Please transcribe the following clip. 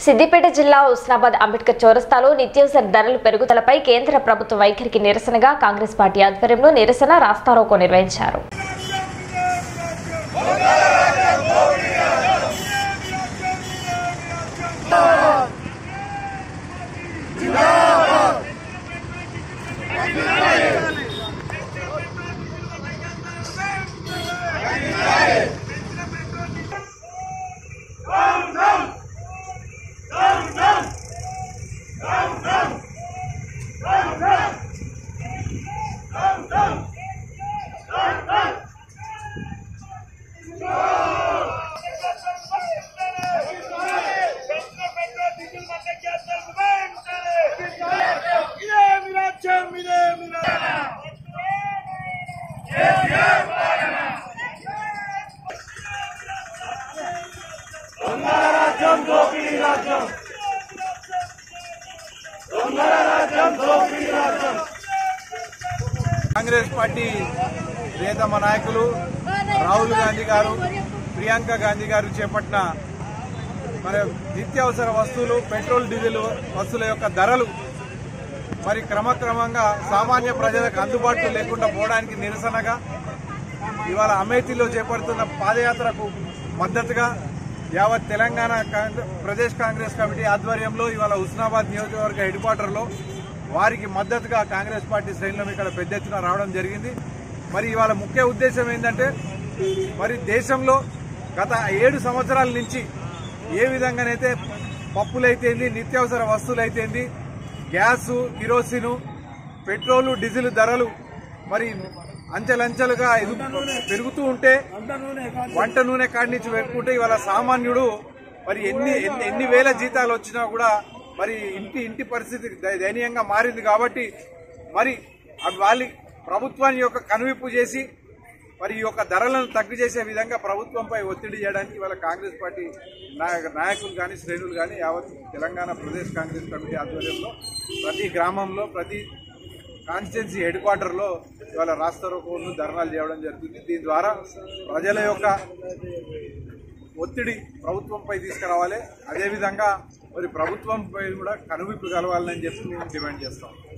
సిద్దిపేట జిల్లా ఉస్నాబాద్ అంబేద్కర్ చౌరస్తాలో నిత్యావసర ధరలు పెరుగుదలపై కేంద్ర ప్రభుత్వ వైఖరికి నిరసనగా కాంగ్రెస్ పార్టీ ఆధ్వర్యంలో నిరసన రాస్తారోకో నిర్వహించారు కాంగ్రెస్ పార్టీ ప్రియతమ నాయకులు రాహుల్ గాంధీ గారు ప్రియాంక గాంధీ గారు చేపట్టిన మరి నిత్యావసర వస్తువులు పెట్రోల్ డీజిల్ వస్తువుల యొక్క ధరలు మరి క్రమక్రమంగా సామాన్య ప్రజలకు అందుబాటులో లేకుండా పోవడానికి నిరసనగా ఇవాళ అమేథీలో చేపడుతున్న పాదయాత్రకు మద్దతుగా యావత్ తెలంగాణ కాంగ్రె- ప్రదేశ్ కాంగ్రెస్ కమిటీ ఆధ్వర్యంలో ఇవాళ హుస్నాబాద్ నియోజకవర్గ హెడ్ క్వార్టర్లో వారికి మద్దతుగా కాంగ్రెస్ పార్టీ శ్రేణులు ఇక్కడ పెద్ద ఎత్తున రావడం జరిగింది మరి ఇవాళ ముఖ్య ఉద్దేశం ఏంటంటే మరి దేశంలో గత ఏడు సంవత్సరాల నుంచి ఏ విధంగానైతే పప్పులైతేంది నిత్యావసర వస్తువులైతేంది గ్యాసు కిరోసిను పెట్రోలు డీజిల్ ధరలు మరి అంచెలంచెలుగా ఎదు- పెరుగుతూ ఉంటే వంట నూనె కాడి నుంచి పెట్టుకుంటే ఇవాళ సామాన్యుడు మరి ఎన్ని ఎన్ని ఎన్ని వేల జీతాలు వచ్చినా కూడా మరి ఇంటి ఇంటి పరిస్థితి దయ- దయనీయంగా మారింది కాబట్టి మరి అవి వాళ్ళ ప్రభుత్వాన్ని యొక్క కనువిప్పు చేసి మరి ఈ యొక్క ధరలను తగ్గు చేసే విధంగా ప్రభుత్వంపై ఒత్తిడి చేయడానికి ఇవాళ కాంగ్రెస్ పార్టీ నాయ- నాయకులు కానీ శ్రేణులు కానీ యావత్ తెలంగాణ ప్రదేశ్ కాంగ్రెస్ కమిటీ ఆధ్వర్యంలో ప్రతి గ్రామంలో ప్రతి కాన్స్టిట్యున్సీ హెడ్ క్వార్టర్లో ఇవాళ రాస్తారోకోను ధర్నాలు చేయడం జరుగుతుంది దీని ద్వారా ప్రజల యొక్క ఒత్తిడి ప్రభుత్వంపై తీసుకురావాలి అదేవిధంగా మరి ప్రభుత్వంపై కూడా కనువిప్పు కలవాలని చెప్పి మేము డిమాండ్ చేస్తాం